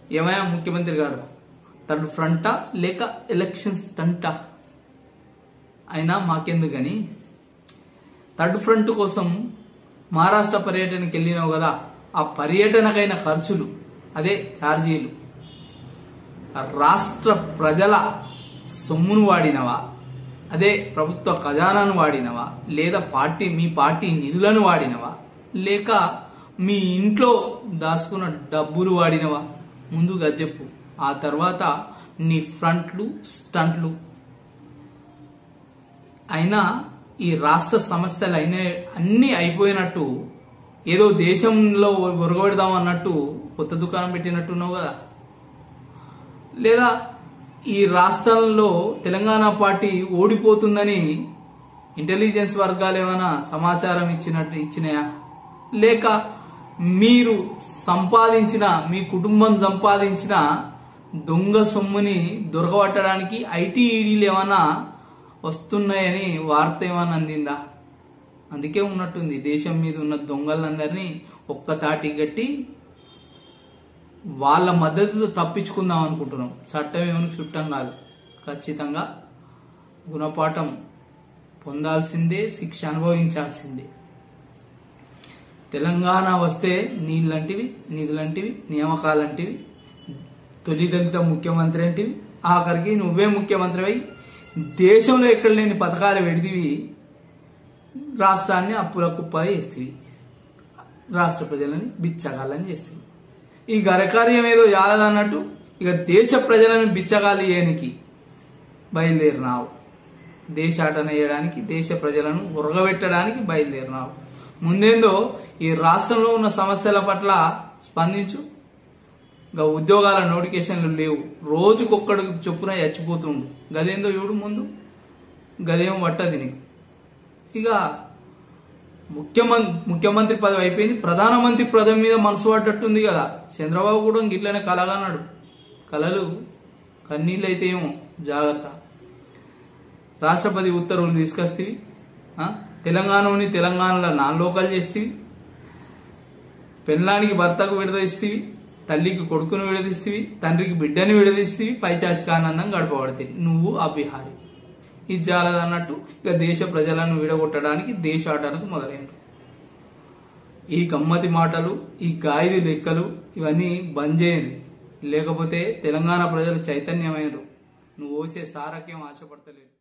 ఏమయ్యా ముఖ్యమంత్రి గారు థర్డ్ ఫ్రంటా లేక ఎలక్షన్ స్టంటా అయినా మాకెందుకని థర్డ్ ఫ్రంట్ కోసం మహారాష్ట్ర పర్యటనకి వెళ్ళినావు కదా ఆ పర్యటనకైన ఖర్చులు అదే ఛార్జీలు ఆ రాష్ట్ర ప్రజల సొమ్మును వాడినవా అదే ప్రభుత్వ ఖజానాను వాడినవా లేదా పార్టీ మీ పార్టీ నిధులను వాడినవా లేక మీ ఇంట్లో దాచుకున్న డబ్బులు వాడినవా ముందుగా చెప్పు ఆ తర్వాత నీ ఫ్రంట్లు స్టంట్లు అయినా ఈ రాష్ట్ర సమస్యలు అయిన అన్ని అయిపోయినట్టు ఏదో దేశంలో ఒరగబెడదాం అన్నట్టు కొత్త దుకాణం పెట్టినట్టున్నావు కదా లేదా ఈ రాష్ట్రాల్లో తెలంగాణ పార్టీ ఓడిపోతుందని ఇంటెలిజెన్స్ వర్గాలు ఏమైనా సమాచారం ఇచ్చినట్టు ఇచ్చినాయా లేక మీరు సంపాదించిన మీ కుటుంబం సంపాదించిన దొంగ సొమ్ముని దొరకబట్టడానికి ఐటీ ఈడీలు ఏమైనా వస్తున్నాయని వార్త ఏమైనా అందిందా అందుకే ఉన్నట్టుంది దేశం మీద ఉన్న దొంగలందరినీ ఒక్క తాటి గట్టి వాళ్ళ మద్దతుతో తప్పించుకుందాం అనుకుంటున్నాం చట్టం ఏమనికి చుట్టం కాదు ఖచ్చితంగా గుణపాఠం పొందాల్సిందే శిక్ష అనుభవించాల్సిందే తెలంగాణ వస్తే నీళ్ళంటివి నిధులంటివి నియామకాలంటివి తొలి దళిత ముఖ్యమంత్రి అంటివి ఆఖరికి నువ్వే ముఖ్యమంత్రి అయి దేశంలో ఎక్కడ లేని పథకాలు పెడితివి రాష్ట్రాన్ని అప్పుల కుప్ప చేస్తేవి రాష్ట్ర ప్రజలని బిచ్చగాళ్ళని చేస్తేవి ఈ ఘనకార్యం ఏదో చాలదన్నట్టు ఇక దేశ ప్రజలను బిచ్చగాలి ఏనికి బయలుదేరినావు దేశాటన చేయడానికి దేశ ప్రజలను ఉరగబెట్టడానికి బయలుదేరినావు ముందేందో ఈ రాష్ట్రంలో ఉన్న సమస్యల పట్ల స్పందించు ఇంకా ఉద్యోగాల నోటిఫికేషన్లు లేవు రోజుకొక్కడు చొప్పున చచ్చిపోతుండు గదేందో చూడు ముందు గదేం పట్టది నీకు ఇక ముఖ్యమంత్రి ముఖ్యమంత్రి పదవి అయిపోయింది ప్రధానమంత్రి పదవి మీద మనసు పడ్డట్టుంది కదా చంద్రబాబు కూడా గిట్లనే కలగన్నాడు కలలు కన్నీళ్ళు అయితే ఏమో జాగ్రత్త రాష్ట్రపతి ఉత్తర్వులు తీసుకొస్తేవి ఆ? తెలంగాణని తెలంగాణలో నాన్ లోకల్ చేస్తేవి పెళ్ళానికి భర్తకు విడదీస్తేవి తల్లికి కొడుకును విడదీస్తేవి తండ్రికి బిడ్డని విడదీస్తేవి పైచాచికానందం గడపబడతాయి నువ్వు ఆ బిహారీ ఇది జాలదన్నట్టు ఇక దేశ ప్రజలను విడగొట్టడానికి దేశాటనకు మొదలైనరు ఈ గమ్మతి మాటలు ఈ గాయది లెక్కలు ఇవన్నీ బంద్ చేయండి లేకపోతే తెలంగాణ ప్రజలు చైతన్యమైనరు నువ్వు ఓసే సారక్యం ఆశపడతలేదు